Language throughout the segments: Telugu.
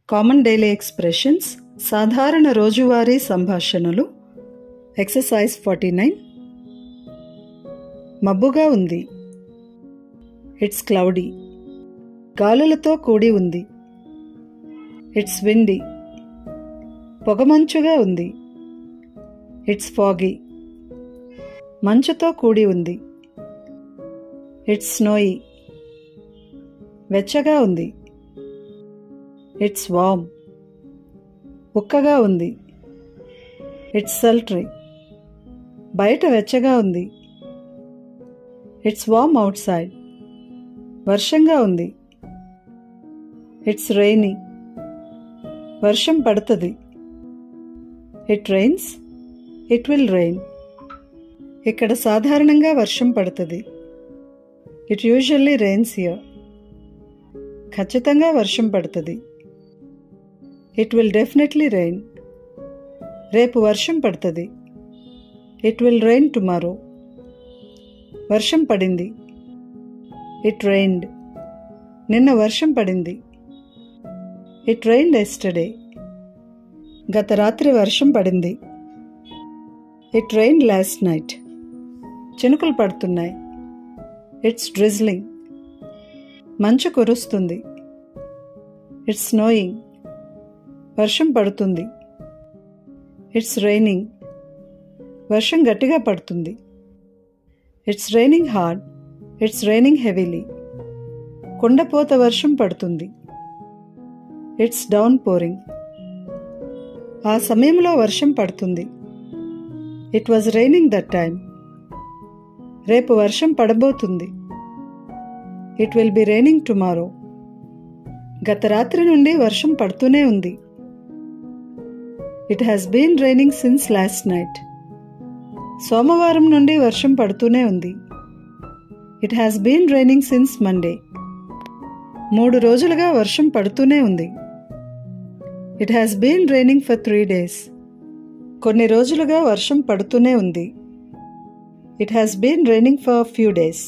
కామన్ డైలీ ఎక్స్ప్రెషన్స్ సాధారణ రోజువారీ సంభాషణలు ఎక్సర్సైజ్ ఫార్టీ నైన్ మబ్బుగా ఉంది ఇట్స్ క్లౌడీ గాలులతో కూడి ఉంది ఇట్స్ విండి పొగమంచుగా ఉంది ఇట్స్ ఫాగీ మంచుతో కూడి ఉంది ఇట్స్ స్నోయి వెచ్చగా ఉంది ఇట్స్ వామ్ ఉక్కగా ఉంది ఇట్స్ సల్ట్రీ బయట వెచ్చగా ఉంది ఇట్స్ వామ్ అవుట్ సైడ్ వర్షంగా ఉంది ఇట్స్ రెయినీ వర్షం పడుతుంది it rains it will rain ఇక్కడ సాధారణంగా వర్షం పడుతుంది ఇట్ యూజువల్లీ రెయిన్స్ ఇయర్ ఖచ్చితంగా వర్షం పడుతుంది ఇట్ విల్ డెఫినెట్లీ రెయిన్ రేపు వర్షం పడుతుంది ఇట్ విల్ రెయిన్ టుమారో వర్షం పడింది ఇట్ రెయిన్డ్ నిన్న వర్షం పడింది ఇట్ రెయిన్డ్ ఎస్టర్డే గత రాత్రి వర్షం పడింది ఇట్ రెయిన్ లాస్ట్ నైట్ చినుకులు పడుతున్నాయి ఇట్స్ డ్రిజ్లింగ్ మంచు కురుస్తుంది ఇట్స్ స్నోయింగ్ వర్షం పడుతుంది ఇట్స్ రైనింగ్ వర్షం గట్టిగా పడుతుంది it's raining hard it's raining heavily కుండపోత వర్షం పడుతుంది ఇట్స్ డౌన్ పోరింగ్ ఆ సమయంలో వర్షం పడుతుంది it was raining that time రేపు వర్షం పడబోతుంది it will be raining tomorrow గత రాత్రి నుండి వర్షం పడుతూనే ఉంది it has been raining since last night సోమవారం నుండి వర్షం పడుతూనే ఉంది it has been raining since Monday మూడు రోజులుగా వర్షం పడుతూనే ఉంది it has been raining for three days కొన్ని రోజులుగా వర్షం పడుతూనే ఉంది it has been raining for few days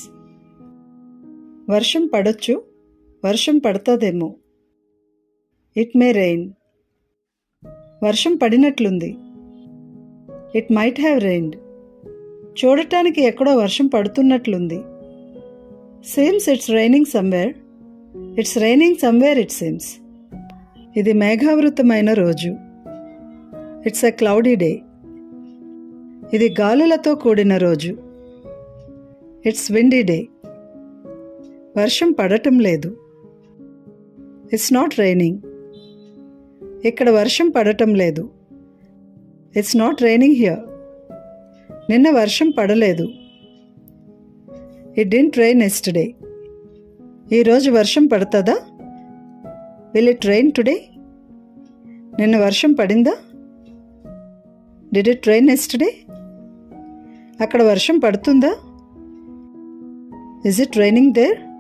వర్షం పడొచ్చు వర్షం పడుతుందేమో ఇట్ మే రెయిన్ వర్షం పడినట్లుంది ఇట్ మైట్ హ్యావ్ రెయిన్డ్ చూడటానికి ఎక్కడో వర్షం పడుతున్నట్లుంది seems it's raining somewhere it's raining somewhere it seems ఇది మేఘావృతమైన రోజు ఇట్స్ ఎ క్లౌడీ డే ఇది గాలులతో కూడిన రోజు ఇట్స్ విండీ డే వర్షం పడటం లేదు ఇట్స్ నాట్ రైనింగ్ ఇక్కడ వర్షం పడటం లేదు ఇట్స్ నాట్ రైనింగ్ హియర్ నిన్న వర్షం పడలేదు ఇట్ డింట్ రైన్ ఎస్టర్డే ఈరోజు వర్షం పడుతుందా విల్ ఇట్ రైన్ టుడే నిన్న వర్షం పడిందా డిడ్ ఇట్ రైన్ ఎస్టర్డే అక్కడ వర్షం పడుతుందా ఇజ్ ఇట్ రైనింగ్ దేర్